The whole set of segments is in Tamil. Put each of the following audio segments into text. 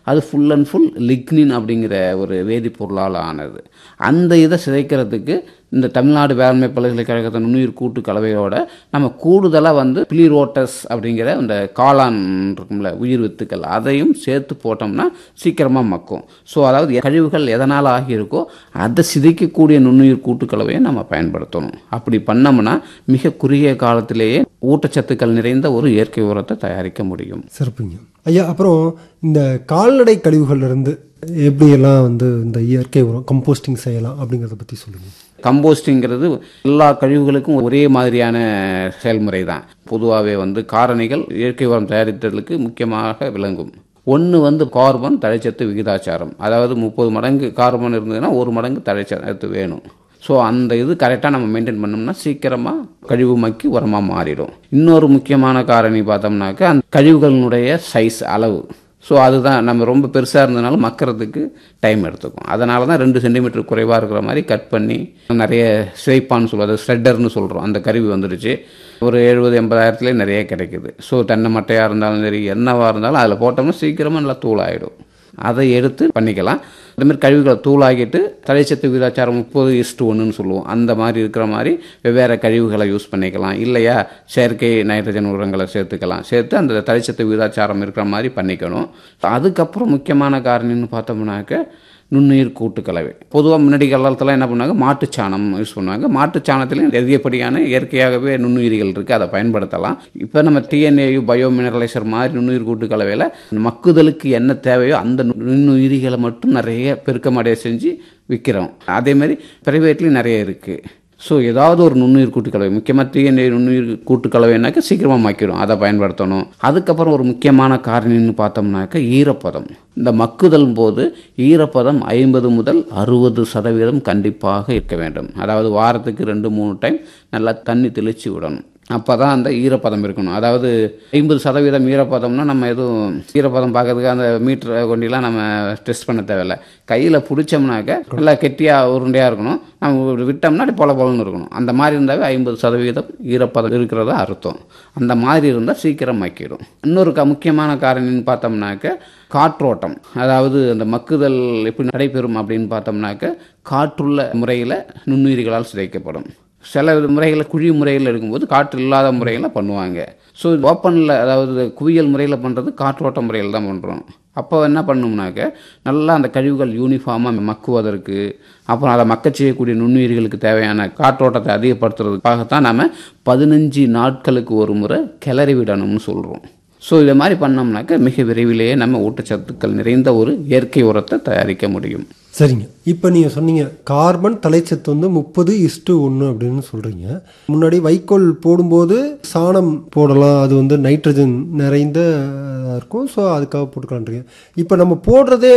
அது ஃபுல் அண்ட் ஃபுல் லிக்னின் அப்படிங்கிற ஒரு வேதிப்பொருளால் ஆனது அந்த இதை சிதைக்கிறதுக்கு இந்த தமிழ்நாடு வேளாண்மை பல்கலைக்கழகத்தின் நுண்ணுயிர் கூட்டு கலவையோட நம்ம கூடுதலாக வந்து பிளிரோட்டஸ் அப்படிங்கிற இந்த காளான் இருக்கும்ல உயிர் வித்துக்கள் அதையும் சேர்த்து போட்டோம்னா சீக்கிரமாக மக்கும் ஸோ அதாவது கழிவுகள் எதனால் ஆகியிருக்கோ அதை சிதைக்கக்கூடிய நுண்ணுயிர் கூட்டு கலவையை நம்ம பயன்படுத்தணும் அப்படி பண்ணோம்னா மிக குறுகிய காலத்திலேயே ஊட்டச்சத்துக்கள் நிறைந்த ஒரு இயற்கை உரத்தை தயாரிக்க முடியும் சிறப்புங்க ஐயா அப்புறம் இந்த கால்நடை கழிவுகள்ல இருந்து எப்படியெல்லாம் வந்து இந்த இயற்கை உரம் கம்போஸ்டிங் செய்யலாம் அப்படிங்கிறத பற்றி சொல்லுங்கள் கம்போஸ்டிங்கிறது எல்லா கழிவுகளுக்கும் ஒரே மாதிரியான செயல்முறை தான் பொதுவாகவே வந்து காரணிகள் இயற்கை உரம் தயாரித்தலுக்கு முக்கியமாக விளங்கும் ஒன்று வந்து கார்பன் தழைச்சத்து விகிதாச்சாரம் அதாவது முப்பது மடங்கு கார்பன் இருந்ததுன்னா ஒரு மடங்கு தழைச்சத்து வேணும் ஸோ அந்த இது கரெக்டாக நம்ம மெயின்டைன் பண்ணோம்னா சீக்கிரமாக கழிவு மக்கி உரமாக மாறிடும் இன்னொரு முக்கியமான காரணி பார்த்தோம்னாக்கா அந்த கழிவுகளினுடைய சைஸ் அளவு ஸோ அதுதான் நம்ம ரொம்ப பெருசாக இருந்ததுனால மக்கறதுக்கு டைம் எடுத்துக்கும் அதனால தான் ரெண்டு சென்டிமீட்டர் குறைவாக இருக்கிற மாதிரி கட் பண்ணி நிறைய ஸ்வைப்பான்னு சொல்லுவோம் அது ஸ்ரெட்டர்னு சொல்கிறோம் அந்த கருவி வந்துடுச்சு ஒரு எழுபது எண்பதாயிரத்துலேயே நிறைய கிடைக்குது ஸோ தென்னை மட்டையாக இருந்தாலும் சரி என்னவாக இருந்தாலும் அதில் போட்டோம்னா சீக்கிரமாக நல்லா தூளாகிடும் அதை எடுத்து பண்ணிக்கலாம் அதேமாதிரி கழிவுகளை தூளாகிட்டு தழைச்சத்து விகிதாச்சாரம் முப்பது இஸ்டு ஒன்றுன்னு சொல்லுவோம் அந்த மாதிரி இருக்கிற மாதிரி வெவ்வேறு கழிவுகளை யூஸ் பண்ணிக்கலாம் இல்லையா செயற்கை நைட்ரஜன் உரங்களை சேர்த்துக்கலாம் சேர்த்து அந்த தழைச்சத்து விகிதாச்சாரம் இருக்கிற மாதிரி பண்ணிக்கணும் அதுக்கப்புறம் முக்கியமான காரணின்னு பார்த்தோம்னாக்க நுண்ணுயிர் கூட்டு கலவை பொதுவாக முன்னாடி காலத்தில் என்ன பண்ணாங்க மாட்டுச்சாணம் யூஸ் பண்ணுவாங்க மாட்டுச்சாணத்துலேயும் அதிகப்படியான இயற்கையாகவே நுண்ணுயிரிகள் இருக்குது அதை பயன்படுத்தலாம் இப்போ நம்ம டிஎன்ஏயு பயோ மினரலைசர் மாதிரி நுண்ணுயிர் கூட்டு கலவையில் மக்குதலுக்கு என்ன தேவையோ அந்த நுண்ணுயிரிகளை மட்டும் நிறைய பெருக்கமடைய செஞ்சு விற்கிறோம் அதேமாதிரி ப்ரைவேட்லேயும் நிறைய இருக்குது ஸோ ஏதாவது ஒரு நுண்ணுயிர் கூட்டுக்கலவை முக்கியமாக டிஎன்ஏ நுண்ணுயிர் கூட்டுக்கலவைனாக்க சீக்கிரமாக மாக்கிடும் அதை பயன்படுத்தணும் அதுக்கப்புறம் ஒரு முக்கியமான காரணின்னு பார்த்தோம்னாக்க ஈரப்பதம் இந்த மக்குதல் போது ஈரப்பதம் ஐம்பது முதல் அறுபது சதவீதம் கண்டிப்பாக இருக்க வேண்டும் அதாவது வாரத்துக்கு ரெண்டு மூணு டைம் நல்லா தண்ணி தெளித்து விடணும் அப்போ தான் அந்த ஈரப்பதம் இருக்கணும் அதாவது ஐம்பது சதவீதம் ஈரப்பதம்னா நம்ம எதுவும் ஈரப்பதம் பார்க்கறதுக்கு அந்த மீட்டரை கொண்டிலாம் நம்ம டெஸ்ட் பண்ண தேவையில்ல கையில் பிடிச்சோம்னாக்க நல்லா கெட்டியாக உருண்டையாக இருக்கணும் நம்ம விட்டோம்னா அப்படி பொல பொலன்னு இருக்கணும் அந்த மாதிரி இருந்தாவே ஐம்பது சதவீதம் ஈரப்பதம் இருக்கிறதா அர்த்தம் அந்த மாதிரி இருந்தால் சீக்கிரம் மக்கிடும் இன்னொரு க முக்கியமான காரணின்னு பார்த்தோம்னாக்க காற்றோட்டம் அதாவது அந்த மக்குதல் எப்படி நடைபெறும் அப்படின்னு பார்த்தோம்னாக்க காற்றுள்ள முறையில் நுண்ணுயிரிகளால் சிதைக்கப்படும் சில முறைகளில் குழி முறையில் எடுக்கும்போது காற்று இல்லாத முறையில் பண்ணுவாங்க ஸோ ஓப்பனில் அதாவது குவியல் முறையில் பண்ணுறது காற்றோட்ட முறையில் தான் பண்ணுறோம் அப்போ என்ன பண்ணோம்னாக்க நல்லா அந்த கழிவுகள் யூனிஃபார்மாக மக்குவதற்கு அப்புறம் அதை மக்கச் செய்யக்கூடிய நுண்ணுயிர்களுக்கு தேவையான காற்றோட்டத்தை அதிகப்படுத்துறதுக்காகத்தான் நம்ம பதினஞ்சு நாட்களுக்கு ஒரு முறை கிளறி விடணும்னு சொல்கிறோம் ஸோ இதை மாதிரி பண்ணோம்னாக்க மிக விரைவிலேயே நம்ம ஊட்டச்சத்துக்கள் நிறைந்த ஒரு இயற்கை உரத்தை தயாரிக்க முடியும் சரிங்க இப்போ நீங்கள் சொன்னீங்க கார்பன் தலைச்சத்து வந்து முப்பது இஸ்டு ஒன்று அப்படின்னு சொல்கிறீங்க முன்னாடி வைக்கோல் போடும்போது சாணம் போடலாம் அது வந்து நைட்ரஜன் நிறைந்த இருக்கும் ஸோ அதுக்காக போட்டுக்கலான்றீங்க இப்போ நம்ம போடுறதே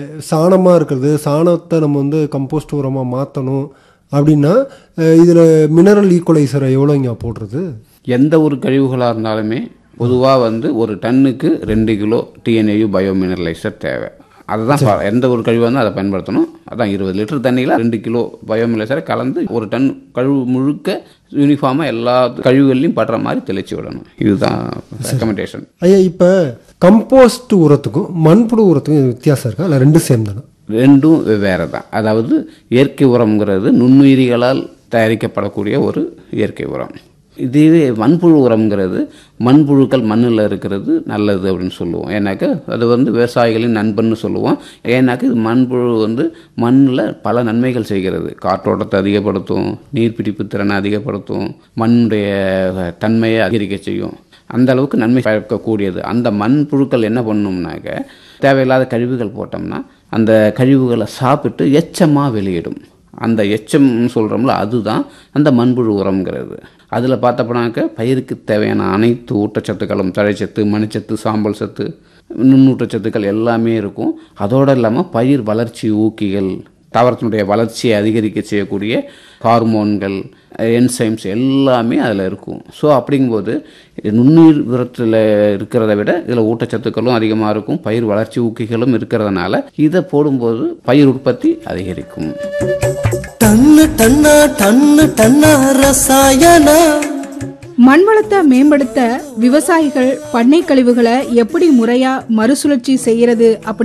சாணமாக இருக்கிறது சாணத்தை நம்ம வந்து கம்போஸ்ட் உரமாக மாற்றணும் அப்படின்னா இதில் மினரல் ஈக்குவலைசரை எவ்வளோங்க போடுறது எந்த ஒரு கழிவுகளாக இருந்தாலுமே பொதுவாக வந்து ஒரு டன்னுக்கு ரெண்டு கிலோ டிஎன்ஏயு பயோமினரலைசர் தேவை அதுதான் பா- எந்த ஒரு கழிவாக இருந்தாலும் அதை பயன்படுத்தணும் அதான் இருபது லிட்டர் தண்ணியில் ரெண்டு கிலோ பயோமினரலைசரை கலந்து ஒரு டன் கழிவு முழுக்க யூனிஃபார்மாக எல்லா கழிவுகள்லையும் படுற மாதிரி தெளிச்சு விடணும் இதுதான் ரெக்கமெண்டேஷன் ஐயா இப்போ கம்போஸ்ட் உரத்துக்கும் மண்புழு உரத்துக்கும் இது வித்தியாசம் இருக்கா இல்லை ரெண்டும் சேம் தானே ரெண்டும் வெவ்வேறு தான் அதாவது இயற்கை உரம்ங்கிறது நுண்ணுயிரிகளால் தயாரிக்கப்படக்கூடிய ஒரு இயற்கை உரம் இதுவே மண்புழு உரம்ங்கிறது மண்புழுக்கள் மண்ணில் இருக்கிறது நல்லது அப்படின்னு சொல்லுவோம் ஏன்னாக்கா அது வந்து விவசாயிகளின் நண்பன்னு சொல்லுவோம் ஏன்னாக்கா இது மண்புழு வந்து மண்ணில் பல நன்மைகள் செய்கிறது காற்றோட்டத்தை அதிகப்படுத்தும் நீர்பிடிப்பு திறனை அதிகப்படுத்தும் மண்ணுடைய தன்மையை அதிகரிக்க செய்யும் அந்த அளவுக்கு நன்மை பயக்கக்கூடியது அந்த மண் புழுக்கள் என்ன பண்ணணும்னாக்க தேவையில்லாத கழிவுகள் போட்டோம்னா அந்த கழிவுகளை சாப்பிட்டு எச்சமாக வெளியிடும் அந்த எச்சம்னு சொல்கிறோம்ல அதுதான் அந்த மண்புழு உரம்ங்கிறது அதில் பார்த்தப்பனாக்க பயிருக்கு தேவையான அனைத்து ஊட்டச்சத்துக்களும் தழைச்சத்து மணிச்சத்து சாம்பல் சத்து நுண்ணூட்டச்சத்துக்கள் எல்லாமே இருக்கும் அதோடு இல்லாமல் பயிர் வளர்ச்சி ஊக்கிகள் தாவரத்தினுடைய வளர்ச்சியை அதிகரிக்க செய்யக்கூடிய ஹார்மோன்கள் என்சைம்ஸ் எல்லாமே அதில் இருக்கும் ஸோ அப்படிங்கும்போது நுண்ணுயிர் உரத்தில் இருக்கிறத விட இதில் ஊட்டச்சத்துக்களும் அதிகமாக இருக்கும் பயிர் வளர்ச்சி ஊக்கிகளும் இருக்கிறதுனால இதை போடும்போது பயிர் உற்பத்தி அதிகரிக்கும் டன்னு டன்னா டன்னு டன்னா ரசாயன மண் வளத்தை மேம்படுத்த விவசாயிகள் பண்ணை கழிவுகளை எப்படி முறையா மறுசுழற்சி செய்யறது அப்படி